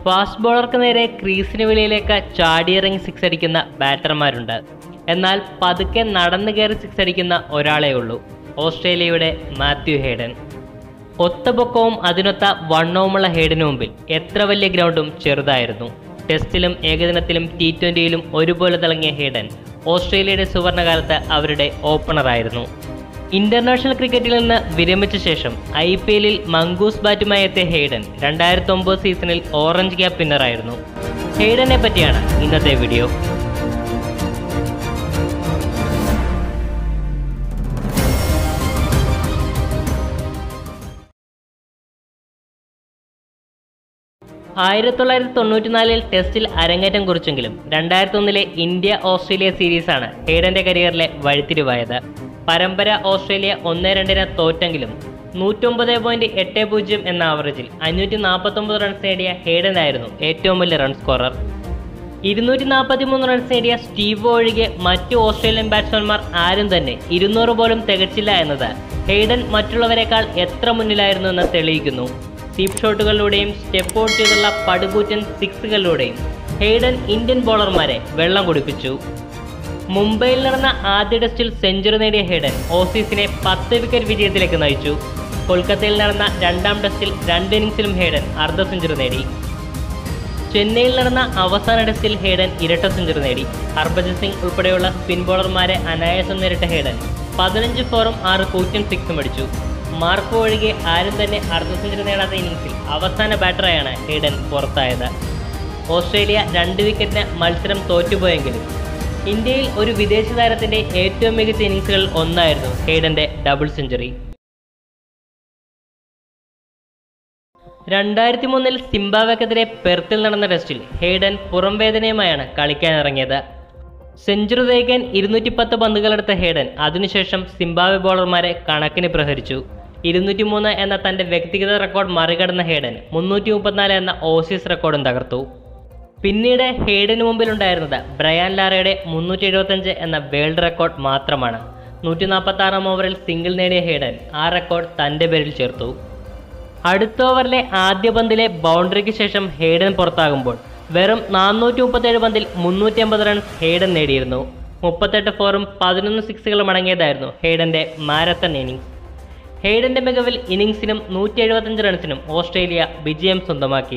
fast ബോളർക്ക് നേരെ ക്രീസിന് വെളിയിലേക്ക് ചാടിയിറങ്ങി six അടിക്കുന്ന ബാറ്റർമാരുണ്ട് എന്നാൽ പതുക്കെ നടന്നു കയറി സിക്സ് അടിക്കുന്ന ഒരാളേ ഉള്ളൂ ഓസ്ട്രേലിയയുടെ മാത്യു ഹേഡൻ ഒത്ത പൊക്കവും അതിനൊത്ത വണ്ണവുമുള്ള ഹേഡിന് മുമ്പിൽ എത്ര വലിയ ഗ്രൗണ്ടും ചെറുതായിരുന്നു ടെസ്റ്റിലും ഏകദിനത്തിലും ടി ട്വൻ്റിയിലും ഒരുപോലെ തിളങ്ങിയ ഹേഡൻ ഓസ്ട്രേലിയയുടെ സുവർണകാലത്ത് അവരുടെ ഓപ്പണറായിരുന്നു ഇന്റർനാഷണൽ ക്രിക്കറ്റിൽ നിന്ന് വിരമിച്ച ശേഷം ഐ പി എല്ലിൽ മംഗൂസ് ബാറ്റുമായി എത്തിയ ഹെയ്ഡൻ രണ്ടായിരത്തി ഒമ്പത് സീസണിൽ ഓറഞ്ച് ക്യാപ്പ് വിന്നറായിരുന്നു ഹെയ്ഡനെ പറ്റിയാണ് ഇന്നത്തെ വീഡിയോ ആയിരത്തി തൊള്ളായിരത്തി തൊണ്ണൂറ്റിനാലിൽ ടെസ്റ്റിൽ അരങ്ങേറ്റം കുറിച്ചെങ്കിലും രണ്ടായിരത്തി ഒന്നിലെ ഇന്ത്യ ഓസ്ട്രേലിയ സീരീസാണ് ഹേഡന്റെ കരിയറിലെ വഴിത്തിരിവായത് പരമ്പര ഓസ്ട്രേലിയ ഒന്ന് രണ്ടിന് തോറ്റെങ്കിലും നൂറ്റൊമ്പത് പോയിന്റ് എട്ട് പൂജ്യം എന്ന ആവറേജിൽ അഞ്ഞൂറ്റി നാൽപ്പത്തൊമ്പത് റൺസ് നേടിയ ഹേഡനായിരുന്നു ഏറ്റവും വലിയ റൺ സ്കോറർ ഇരുന്നൂറ്റി നാൽപ്പത്തി മൂന്ന് റൺസ് നേടിയ സ്റ്റീവ് ഒഴികെ മറ്റു ഓസ്ട്രേലിയൻ ബാറ്റ്സ്മാൻമാർ ആരും തന്നെ ഇരുന്നൂറ് പോലും തികച്ചില്ല എന്നത് ഹെയ്ഡൻ മറ്റുള്ളവരെക്കാൾ എത്ര മുന്നിലായിരുന്നു എന്ന് തെളിയിക്കുന്നു സീപ്പ് ഷോട്ടുകളിലൂടെയും സ്റ്റെപ്പ് ഔട്ട് ചെയ്തുള്ള പടുകൂറ്റൻ സിക്സുകളിലൂടെയും ഹെയ്ഡൻ ഇന്ത്യൻ ബോളർമാരെ വെള്ളം കുടിപ്പിച്ചു മുംബൈയിൽ നടന്ന ആദ്യ ടെസ്റ്റിൽ സെഞ്ചുറി നേടിയ ഹെയ്ഡൻ ഓസീസിനെ പത്ത് വിക്കറ്റ് വിജയത്തിലേക്ക് നയിച്ചു കൊൽക്കത്തയിൽ നടന്ന രണ്ടാം ടെസ്റ്റിൽ രണ്ട് ഇന്നിംഗ്സിലും ഹെയ്ഡൻ അർദ്ധ സെഞ്ചുറി നേടി ചെന്നൈയിൽ നടന്ന അവസാന ടെസ്റ്റിൽ ഹേഡൻ ഇരട്ട സെഞ്ചുറി നേടി ഹർഭജൻ സിംഗ് ഉൾപ്പെടെയുള്ള സ്പിൻ ബോളർമാരെ അനായാസം നേരിട്ട ഹേഡൻ പതിനഞ്ച് ഫോറും ആറ് കൂറ്റൻ സിക്സും അടിച്ചു മാർക്കോ ഒഴികെ ആരും തന്നെ അർദ്ധ സെഞ്ചുറി നേടാത്ത ഇന്നിംഗ്സിൽ അവസാന ബാറ്ററായാണ് ഹേഡൻ പുറത്തായത് ഓസ്ട്രേലിയ രണ്ട് വിക്കറ്റിന് മത്സരം തോറ്റുപോയെങ്കിലും ഇന്ത്യയിൽ ഒരു വിദേശ താരത്തിന്റെ ഏറ്റവും മികച്ച ഇന്നിംഗ്സുകളിൽ ഒന്നായിരുന്നു ഹേഡന്റെ ഡബിൾ സെഞ്ചുറി രണ്ടായിരത്തി മൂന്നിൽ സിംബാബ്വെക്കെതിരെ പെർത്തിൽ നടന്ന ടെസ്റ്റിൽ ഹെയ്ഡൻ പുറം വേദനയുമായാണ് കളിക്കാനിറങ്ങിയത് സെഞ്ചുറി തേക്കാൻ ഇരുന്നൂറ്റി പത്ത് പന്തുകളെടുത്ത ഹേഡൻ അതിനുശേഷം സിംബാബ്വെ ബോളർമാരെ കണക്കിന് പ്രഹരിച്ചു ഇരുന്നൂറ്റി മൂന്ന് എന്ന തന്റെ വ്യക്തിഗത റെക്കോർഡ് മറികടന്ന ഹേഡൻ മുന്നൂറ്റി മുപ്പത്തിനാല് എന്ന ഓസീസ് റെക്കോർഡും തകർത്തു പിന്നീട് ഹേഡന് മുമ്പിലുണ്ടായിരുന്നത് ബ്രയാൻ ലാറയുടെ മുന്നൂറ്റി എഴുപത്തഞ്ച് എന്ന വേൾഡ് റെക്കോർഡ് മാത്രമാണ് നൂറ്റി നാൽപ്പത്തി ആറാം ഓവറിൽ സിംഗിൾ നേടിയ ഹേഡൻ ആ റെക്കോർഡ് തന്റെ പേരിൽ ചേർത്തു അടുത്ത ഓവറിലെ ആദ്യ പന്തിലെ ബൗണ്ടറിക്ക് ശേഷം ഹെയ്ഡൻ പുറത്താകുമ്പോൾ വെറും നാനൂറ്റി മുപ്പത്തേഴ് പന്തിൽ മുന്നൂറ്റി അമ്പത് റൺസ് ഹെയ്ഡൻ നേടിയിരുന്നു മുപ്പത്തെട്ട് ഫോറും പതിനൊന്ന് സിക്സുകളും അടങ്ങിയതായിരുന്നു ഹെയ്ഡന്റെ മാരത്തൺ ഇന്നിംഗ്സ് ഹെയ്ഡന്റെ മികവിൽ ഇന്നിംഗ്സിനും നൂറ്റി എഴുപത്തഞ്ച് റൺസിനും ഓസ്ട്രേലിയ വിജയം സ്വന്തമാക്കി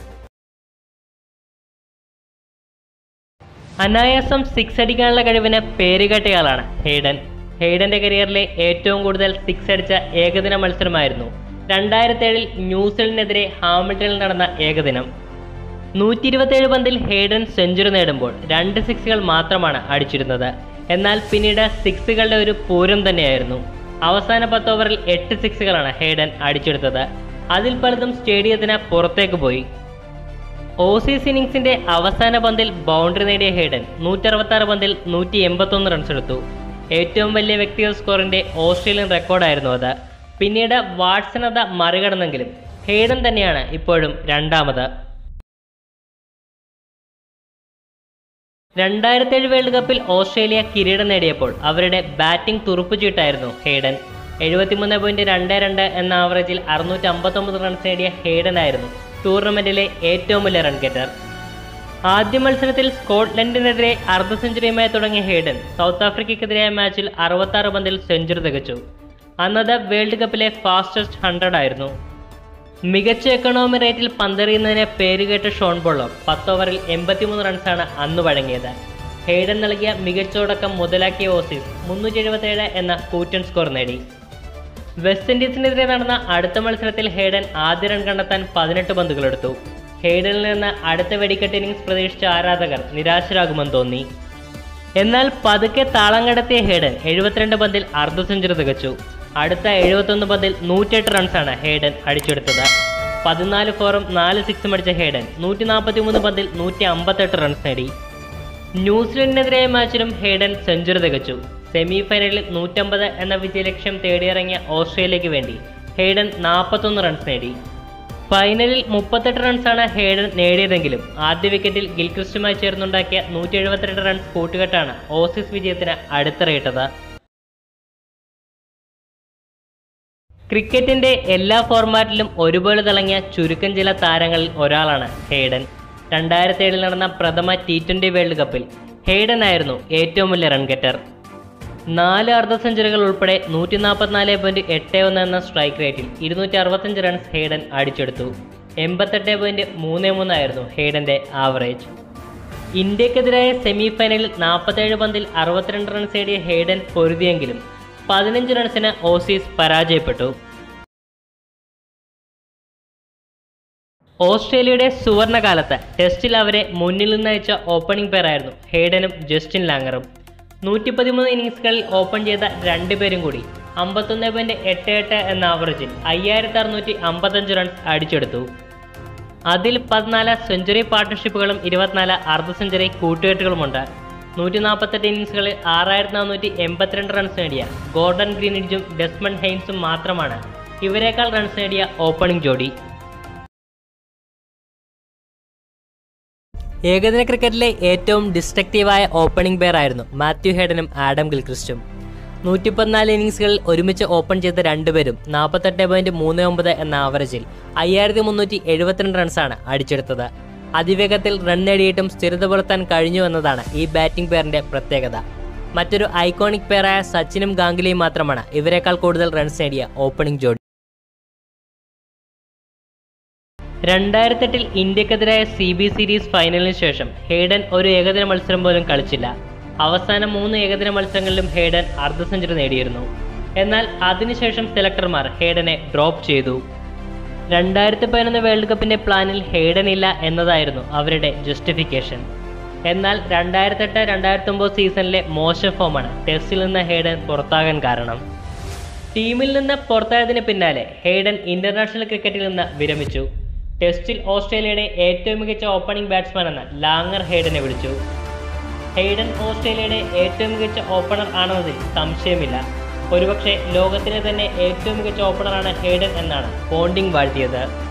അനായാസം സിക്സ് അടിക്കാനുള്ള കഴിവിന് പേരുകേട്ടയാളാണ് ഹെയ്ഡൻ ഹെയ്ഡന്റെ കരിയറിലെ ഏറ്റവും കൂടുതൽ സിക്സ് അടിച്ച ഏകദിന മത്സരമായിരുന്നു രണ്ടായിരത്തി ഏഴിൽ ന്യൂസിലൻഡിനെതിരെ ഹാമിൽട്ടണിൽ നടന്ന ഏകദിനം നൂറ്റി ഇരുപത്തേഴ് പന്തിൽ ഹെയ്ഡൻ സെഞ്ചുറി നേടുമ്പോൾ രണ്ട് സിക്സുകൾ മാത്രമാണ് അടിച്ചിരുന്നത് എന്നാൽ പിന്നീട് സിക്സുകളുടെ ഒരു പൂരം തന്നെയായിരുന്നു അവസാന പത്ത് ഓവറിൽ എട്ട് സിക്സുകളാണ് ഹെയ്ഡൻ അടിച്ചെടുത്തത് അതിൽ പലതും സ്റ്റേഡിയത്തിന് പുറത്തേക്ക് പോയി ഓസീസ് ഇന്നിംഗ്സിന്റെ അവസാന പന്തിൽ ബൗണ്ടറി നേടിയ ഹെയ്ഡൻ നൂറ്ററുപത്താറ് പന്തിൽ നൂറ്റി എൺപത്തൊന്ന് റൺസ് എടുത്തു ഏറ്റവും വലിയ വ്യക്തിഗത സ്കോറിന്റെ ഓസ്ട്രേലിയൻ റെക്കോർഡായിരുന്നു അത് പിന്നീട് വാട്സൺ അത് മറികടന്നെങ്കിലും ഹെയ്ഡൻ തന്നെയാണ് ഇപ്പോഴും രണ്ടാമത് രണ്ടായിരത്തേഴ് വേൾഡ് കപ്പിൽ ഓസ്ട്രേലിയ കിരീടം നേടിയപ്പോൾ അവരുടെ ബാറ്റിംഗ് തുറുപ്പുചീട്ടായിരുന്നു ഹെയ്ഡൻ എഴുപത്തിമൂന്ന് പോയിന്റ് രണ്ട് രണ്ട് എന്ന ആവറേജിൽ അറുന്നൂറ്റി അമ്പത്തൊമ്പത് റൺസ് നേടിയ ഹെയ്ഡൻ ആയിരുന്നു ടൂർണമെന്റിലെ ഏറ്റവും വലിയ റൺ ഗെറ്റർ ആദ്യ മത്സരത്തിൽ സ്കോട്ട്ലൻഡിനെതിരെ അർദ്ധ സെഞ്ചുറിയുമായി തുടങ്ങിയ ഹെയ്ഡൻ സൗത്ത് ആഫ്രിക്കയ്ക്കെതിരായ മാച്ചിൽ അറുപത്താറ് പന്തിൽ സെഞ്ചുറി തികച്ചു അന്നത് വേൾഡ് കപ്പിലെ ഫാസ്റ്റസ്റ്റ് ഹൺഡ്രഡ് ആയിരുന്നു മികച്ച എക്കണോമി റേറ്റിൽ പന്തെറിയുന്നതിന് പേരുകേട്ട ഷോൺ ബോളർ പത്ത് ഓവറിൽ എൺപത്തിമൂന്ന് റൺസാണ് അന്ന് വഴങ്ങിയത് ഹെയ്ഡൻ നൽകിയ മികച്ച തുടക്കം മുതലാക്കിയ ഓസീസ് മുന്നൂറ്റി എഴുപത്തേഴ് എന്ന കൂറ്റൻ സ്കോർ നേടി വെസ്റ്റ് ഇൻഡീസിനെതിരെ നടന്ന അടുത്ത മത്സരത്തിൽ ഹെയ്ഡൻ ആദ്യ റൺ കണ്ടെത്താൻ പതിനെട്ട് പന്തുകളെടുത്തു ഹെയ്ഡനിൽ നിന്ന് അടുത്ത വെടിക്കെട്ട് ഇന്നിംഗ്സ് പ്രതീക്ഷിച്ച ആരാധകർ നിരാശരാകുമെന്ന് തോന്നി എന്നാൽ പതുക്കെ താളം കടത്തിയ ഹേഡൻ എഴുപത്തിരണ്ട് പന്തിൽ അർദ്ധ സെഞ്ചുറി തികച്ചു അടുത്ത എഴുപത്തൊന്ന് പന്തിൽ നൂറ്റെട്ട് റൺസാണ് ഹേഡൻ അടിച്ചെടുത്തത് പതിനാല് ഫോറും നാല് സിക്സും അടിച്ച ഹേഡൻ നൂറ്റി നാൽപ്പത്തി മൂന്ന് പന്തിൽ നൂറ്റി അമ്പത്തെട്ട് റൺസ് നേടി ന്യൂസിലൻഡിനെതിരായ മാച്ചിലും ഹേഡൻ സെഞ്ചുറി തികച്ചു സെമി ഫൈനലിൽ നൂറ്റമ്പത് എന്ന വിജയലക്ഷ്യം തേടിയിറങ്ങിയ ഓസ്ട്രേലിയയ്ക്ക് വേണ്ടി ഹേഡൻ നാൽപ്പത്തൊന്ന് റൺസ് നേടി ഫൈനലിൽ മുപ്പത്തെട്ട് റൺസാണ് ഹേഡൻ നേടിയതെങ്കിലും ആദ്യ വിക്കറ്റിൽ ഗിൽക്രിസ്റ്റുമായി ചേർന്നുണ്ടാക്കിയ നൂറ്റി എഴുപത്തിരണ്ട് റൺസ് കൂട്ടുകെട്ടാണ് ഓസീസ് വിജയത്തിന് അടിത്തറയിട്ടത് ക്രിക്കറ്റിന്റെ എല്ലാ ഫോർമാറ്റിലും ഒരുപോലെ തിളങ്ങിയ ചുരുക്കം ചില താരങ്ങളിൽ ഒരാളാണ് ഹെയ്ഡൻ രണ്ടായിരത്തി ഏഴിൽ നടന്ന പ്രഥമ ടി ട്വൻ്റി വേൾഡ് കപ്പിൽ ഹെയ്ഡൻ ആയിരുന്നു ഏറ്റവും വലിയ റൺ ഗെറ്റർ നാല് അർദ്ധ സെഞ്ചുറികൾ ഉൾപ്പെടെ നൂറ്റി നാൽപ്പത്തിനാല് പോയിന്റ് എട്ട് ഒന്ന് എന്ന സ്ട്രൈക്ക് റേറ്റിൽ ഇരുന്നൂറ്റി അറുപത്തഞ്ച് റൺസ് ഹെയ്ഡൻ അടിച്ചെടുത്തു എൺപത്തെട്ട് പോയിന്റ് മൂന്ന് മൂന്നായിരുന്നു ഹെയ്ഡന്റെ ആവറേജ് ഇന്ത്യക്കെതിരായ സെമി ഫൈനലിൽ നാൽപ്പത്തേഴ് പന്തിൽ അറുപത്തിരണ്ട് റൺസ് നേടിയ ഹെയ്ഡൻ പൊരുതിയെങ്കിലും പതിനഞ്ച് റൺസിന് ഓസീസ് പരാജയപ്പെട്ടു ഓസ്ട്രേലിയയുടെ സുവർണകാലത്ത് ടെസ്റ്റിൽ അവരെ മുന്നിൽ നിന്ന് അയച്ച ഓപ്പണിംഗ് പേരായിരുന്നു ഹെയ്ഡനും ജസ്റ്റിൻ ലാങ്ങറും നൂറ്റി പതിമൂന്ന് ഇന്നിങ്സുകളിൽ ഓപ്പൺ ചെയ്ത രണ്ടുപേരും കൂടി അമ്പത്തൊന്ന് പോയിന്റ് എട്ട് എട്ട് എന്ന ആവറേജിൽ അയ്യായിരത്തി അറുന്നൂറ്റി അമ്പത്തഞ്ച് റൺസ് അടിച്ചെടുത്തു അതിൽ പതിനാല് സെഞ്ചുറി പാർട്ട്ണർഷിപ്പുകളും ഇരുപത്തിനാല് അർദ്ധ സെഞ്ചുറി കൂട്ടുകെട്ടുകളുമുണ്ട് നൂറ്റി നാൽപ്പത്തെട്ട് ഇന്നിങ്സുകളിൽ ആറായിരത്തി നാനൂറ്റി എൺപത്തിരണ്ട് റൺസ് നേടിയ ഗോർഡൻ ഗ്രീനിഡ്ജും ഡെസ്മണ്ട് ഹെയ്ൻസും മാത്രമാണ് ഇവരെക്കാൾ റൺസ് നേടിയ ഓപ്പണിംഗ് ജോഡി ഏകദിന ക്രിക്കറ്റിലെ ഏറ്റവും ഡിസ്ട്രക്റ്റീവായ ഓപ്പണിംഗ് പെയർ ആയിരുന്നു മാത്യു ഹെഡനും ആഡം ഗിൽക്രിസ്റ്റും നൂറ്റി പതിനാല് ഇന്നിങ്സുകളിൽ ഒരുമിച്ച് ഓപ്പൺ ചെയ്ത രണ്ടുപേരും നാൽപ്പത്തെട്ട് പോയിന്റ് മൂന്ന് ഒമ്പത് എന്ന ആവറേജിൽ അയ്യായിരത്തി മുന്നൂറ്റി എഴുപത്തിരണ്ട് റൺസാണ് അടിച്ചെടുത്തത് അതിവേഗത്തിൽ റൺ നേടിയിട്ടും സ്ഥിരത പുലർത്താൻ കഴിഞ്ഞു എന്നതാണ് ഈ ബാറ്റിംഗ് പെയറിന്റെ പ്രത്യേകത മറ്റൊരു ഐക്കോണിക് പെയറായ സച്ചിനും ഗാംഗുലിയും മാത്രമാണ് ഇവരെക്കാൾ കൂടുതൽ റൺസ് നേടിയ ഓപ്പണിംഗ് ജോഡി രണ്ടായിരത്തെട്ടിൽ ഇന്ത്യക്കെതിരായ സി ബി സീരീസ് ഫൈനലിന് ശേഷം ഹെയ്ഡൻ ഒരു ഏകദിന മത്സരം പോലും കളിച്ചില്ല അവസാന മൂന്ന് ഏകദിന മത്സരങ്ങളിലും ഹെയ്ഡൻ അർദ്ധ സെഞ്ചുറി നേടിയിരുന്നു എന്നാൽ അതിനുശേഷം സെലക്ടർമാർ ഹെയ്ഡനെ ഡ്രോപ്പ് ചെയ്തു രണ്ടായിരത്തി പതിനൊന്ന് വേൾഡ് കപ്പിന്റെ പ്ലാനിൽ ഹെയ്ഡൻ ഇല്ല എന്നതായിരുന്നു അവരുടെ ജസ്റ്റിഫിക്കേഷൻ എന്നാൽ രണ്ടായിരത്തെട്ട് രണ്ടായിരത്തി ഒമ്പത് സീസണിലെ മോശം ഫോമാണ് ടെസ്റ്റിൽ നിന്ന് ഹെയ്ഡൻ പുറത്താകാൻ കാരണം ടീമിൽ നിന്ന് പുറത്തായതിന് പിന്നാലെ ഹെയ്ഡൻ ഇന്റർനാഷണൽ ക്രിക്കറ്റിൽ നിന്ന് വിരമിച്ചു ടെസ്റ്റിൽ ഓസ്ട്രേലിയയുടെ ഏറ്റവും മികച്ച ഓപ്പണിംഗ് ബാറ്റ്സ്മാൻ എന്ന് ലാങ്ങർ ഹെയ്ഡനെ വിളിച്ചു ഹെയ്ഡൻ ഓസ്ട്രേലിയയുടെ ഏറ്റവും മികച്ച ഓപ്പണർ ആണെന്നതിൽ സംശയമില്ല ഒരുപക്ഷെ ലോകത്തിലെ തന്നെ ഏറ്റവും മികച്ച ഓപ്പണറാണ് ഹെയ്ഡൻ എന്നാണ് പോണ്ടിംഗ് വാഴ്ത്തിയത്